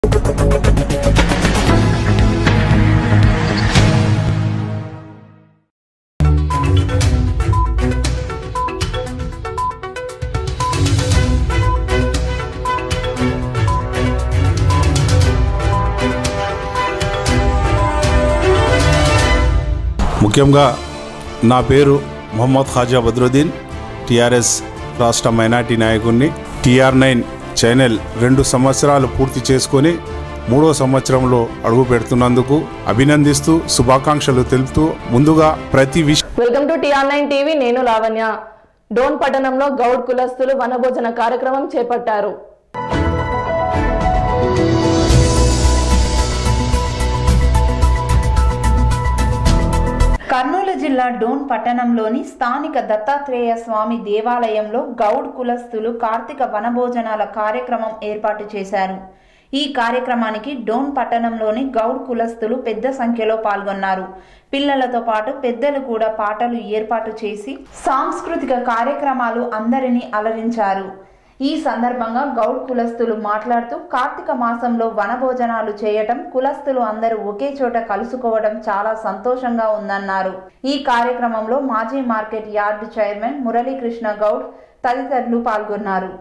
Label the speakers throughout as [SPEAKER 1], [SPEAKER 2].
[SPEAKER 1] ముఖ్యంగా నా పేరు మొహమ్మద్ ఖాజా బద్రుద్దీన్ టీఆర్ఎస్ రాష్ట్ర మైనార్టీ నాయకుడిని టీఆర్ నైన్ ఛానల్ రెండు సంవత్సరాలు పూర్తి చేసుకొని మూడో సంవత్సరంలో అడుగు పెడుతున్నందుకు అభినందిస్తూ శుభాకాంక్షలు తెలుపుతూ ముందుగా ప్రతి విషయం
[SPEAKER 2] welcome to TR nine TV నేను లావణ్య డోన్ పట్టణంలో గౌడ్ కులస్తులు వనభోజన కార్యక్రమం చేపట్టారు
[SPEAKER 3] కర్నూలు జిల్లా డోన్ పట్టణంలోని స్థానిక దత్తాత్రేయ స్వామి దేవాలయంలో గౌడ్ కులస్తులు కార్తీక వనభోజనాల కార్యక్రమం ఏర్పాటు చేశారు ఈ కార్యక్రమానికి డోన్ పట్టణంలోని గౌడ్ కులస్తులు పెద్ద సంఖ్యలో పాల్గొన్నారు పిల్లలతో పాటు పెద్దలు కూడా పాటలు ఏర్పాటు చేసి సాంస్కృతిక కార్యక్రమాలు అందరినీ అలరించారు ఈ సందర్భంగా గౌడ్ కులస్తులు మాట్లాడుతూ కార్తీక మాసంలో వనభోజనాలు చేయటం కులస్తులు అందరూ ఒకే చోట కలుసుకోవడం చాలా సంతోషంగా ఉందన్నారు ఈ కార్యక్రమంలో మాజీ market yard chairman Muralikrishna Goud తదితరులు పాల్గొన్నారు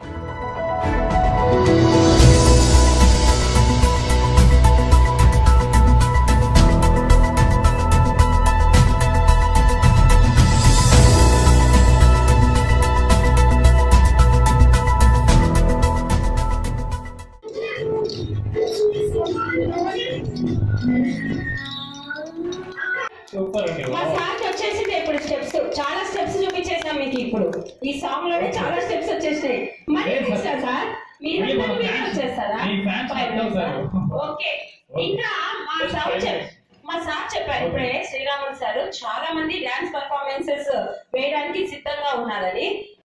[SPEAKER 4] సూపర్ అండి
[SPEAKER 5] మా సార్కి వచ్చేసింది ఇప్పుడు స్టెప్స్ చాలా స్టెప్స్ చూపించేసాం మీకు ఇప్పుడు ఈ సాంగ్ లోనే చాలా స్టెప్స్ వచ్చేసినాయి మరి
[SPEAKER 4] లేదు
[SPEAKER 5] next
[SPEAKER 4] సార్.
[SPEAKER 5] సార్ మీరు
[SPEAKER 4] మళ్ళీ మన
[SPEAKER 5] మీరే
[SPEAKER 4] fans-
[SPEAKER 5] వచ్చేస్తారా
[SPEAKER 4] మీ fans
[SPEAKER 5] Five
[SPEAKER 4] అర్థం
[SPEAKER 5] minutes
[SPEAKER 4] సార్.
[SPEAKER 5] ఆ? ఓకే ఇంకా మా
[SPEAKER 4] Just
[SPEAKER 5] సార్
[SPEAKER 4] five
[SPEAKER 5] చెప్
[SPEAKER 4] minutes.
[SPEAKER 5] మా సార్ చెప్పారు ఇప్పుడే శ్రీరాములు సార్ చాలా మంది డాన్స్ పర్ఫార్మెన్సెస్ వేయడానికి సిద్ధంగా ఉన్నారని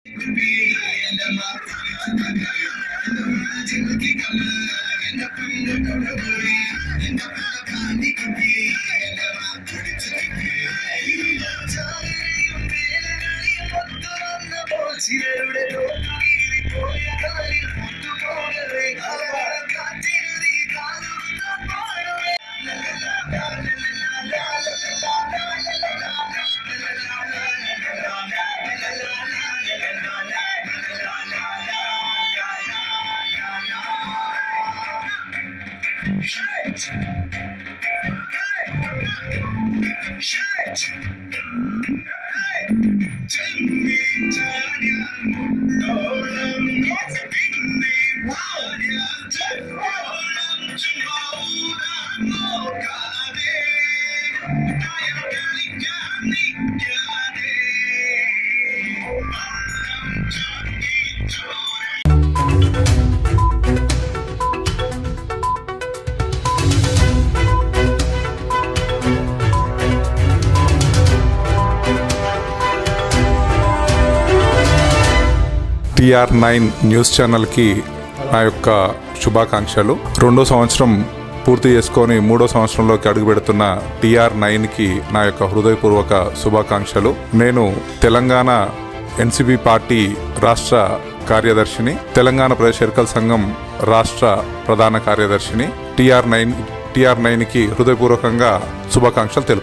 [SPEAKER 6] టిఆర్ నైన్ న్యూస్ ఛానల్కి నా యొక్క శుభాకాంక్షలు రెండో సంవత్సరం పూర్తి చేసుకొని మూడో సంవత్సరంలోకి అడుగు పెడుతున్న టిఆర్ నైన్కి నా యొక్క హృదయపూర్వక శుభాకాంక్షలు నేను తెలంగాణ ఎన్సిబి పార్టీ రాష్ట్ర కార్యదర్శిని తెలంగాణ ప్రదేశ్ ఎరకల్ సంఘం రాష్ట్ర ప్రధాన కార్యదర్శిని టిఆర్ నైన్ టిఆర్ నైన్కి హృదయపూర్వకంగా శుభాకాంక్షలు తెలుపు